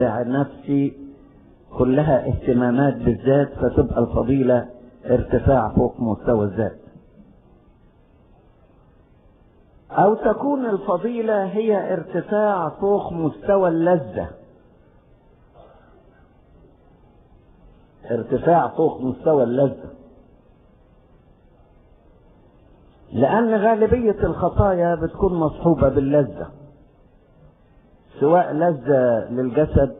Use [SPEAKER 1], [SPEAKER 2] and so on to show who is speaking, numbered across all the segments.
[SPEAKER 1] النفسي كلها اهتمامات بالذات فتبقى الفضيلة ارتفاع فوق مستوى الذات او تكون الفضيلة هي ارتفاع فوق مستوى اللذة ارتفاع فوق مستوى اللذة لان غالبية الخطايا بتكون مصحوبة باللذة سواء لذة للجسد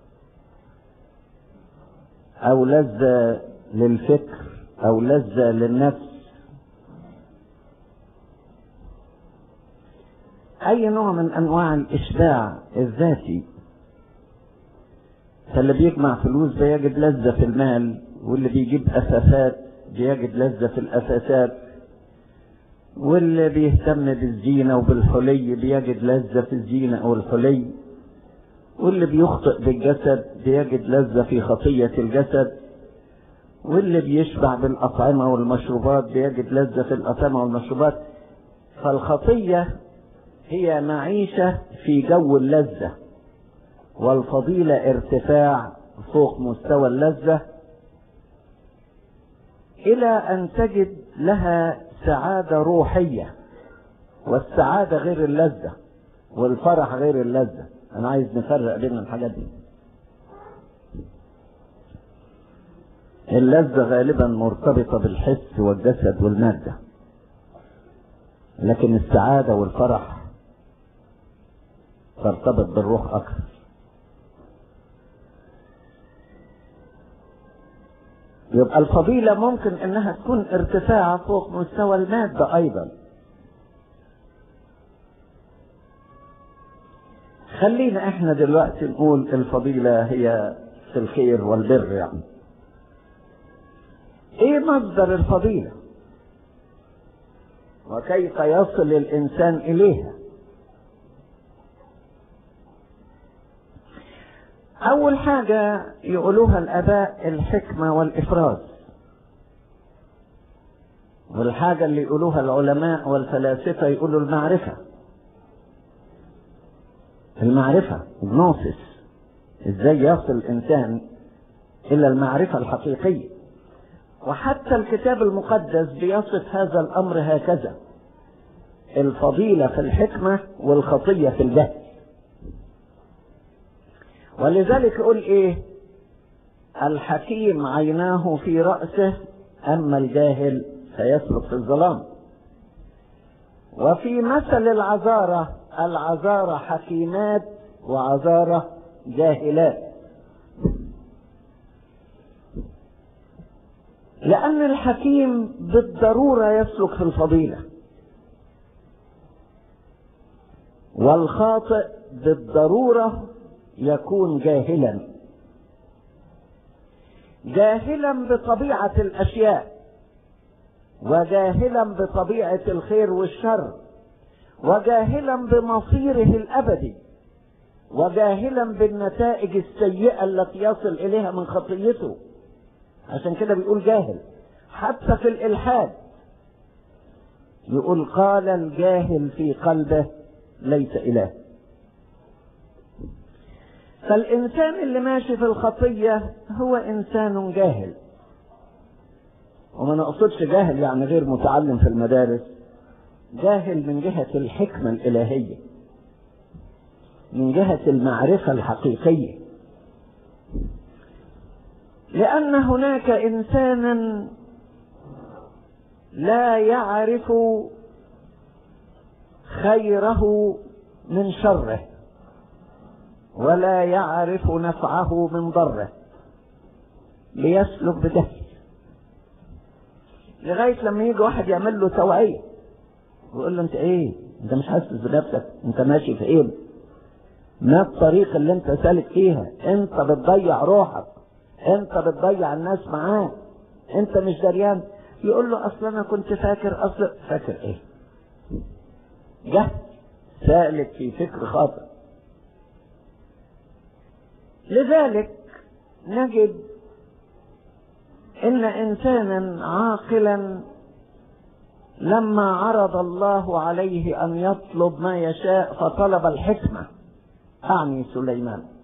[SPEAKER 1] او لذة للفكر او لذة للنفس اي نوع من انواع الاشباع الذاتي فاللي بيجمع فلوس بيجد لذة في المال واللي بيجيب اساسات بيجد لذة في الاساسات واللي بيهتم بالزينة وبالحلي بيجد لذة في الزينة او الحلي واللي بيخطئ بالجسد بيجد لذة في خطية الجسد واللي بيشبع بالأطعمة والمشروبات بيجد لذة في الأطعمة والمشروبات فالخطية هي معيشة في جو اللذة والفضيلة ارتفاع فوق مستوى اللذة إلى أن تجد لها سعادة روحية والسعادة غير اللذة والفرح غير اللذة أنا عايز نفرق بين الحاجات دي اللذة غالبا مرتبطة بالحس والجسد والمادة لكن السعادة والفرح ترتبط بالروح أكثر يبقى الفضيلة ممكن انها تكون ارتفاع فوق مستوى المادة ايضا خلينا احنا دلوقتي نقول الفضيلة هي في الخير والبر يعني ايه مصدر الفضيلة وكيف يصل الانسان اليها اول حاجة يقولوها الاباء الحكمة والافراز والحاجة اللي يقولوها العلماء والفلاسفة يقولوا المعرفة المعرفة جنوسس ازاي يصل الانسان الى المعرفة الحقيقية وحتى الكتاب المقدس بيصف هذا الامر هكذا الفضيلة في الحكمة والخطية في الجهل ولذلك يقول ايه الحكيم عيناه في رأسه اما الجاهل فيسلك في الظلام وفي مثل العذارة العذارة حكيمات وعذارة جاهلات لأن الحكيم بالضرورة يسلك في الفضيلة والخاطئ بالضرورة يكون جاهلا جاهلا بطبيعة الأشياء وجاهلا بطبيعة الخير والشر وجاهلا بمصيره الأبدي وجاهلا بالنتائج السيئة التي يصل إليها من خطيته عشان كده بيقول جاهل حتى في الإلحاد يقول قال الجاهل في قلبه ليس إله فالإنسان اللي ماشي في الخطية هو إنسان جاهل وما نقصدش جاهل يعني غير متعلم في المدارس جاهل من جهة الحكمة الإلهية من جهة المعرفة الحقيقية لأن هناك إنسانا لا يعرف خيره من شره ولا يعرف نفعه من ضره ليسلك بجهل لغاية لما يجي واحد يعمل له توعية ويقول له انت ايه انت مش حاسس بنفسك انت ماشي في ايه ما الطريق اللي انت سالك فيها انت بتضيع روحك انت بتضيع الناس معاك انت مش دريان يقول له اصل انا كنت فاكر اصل فاكر ايه جهل سالك في فكر خاطئ لذلك نجد ان انسانا عاقلا لما عرض الله عليه ان يطلب ما يشاء فطلب الحكمه اعني سليمان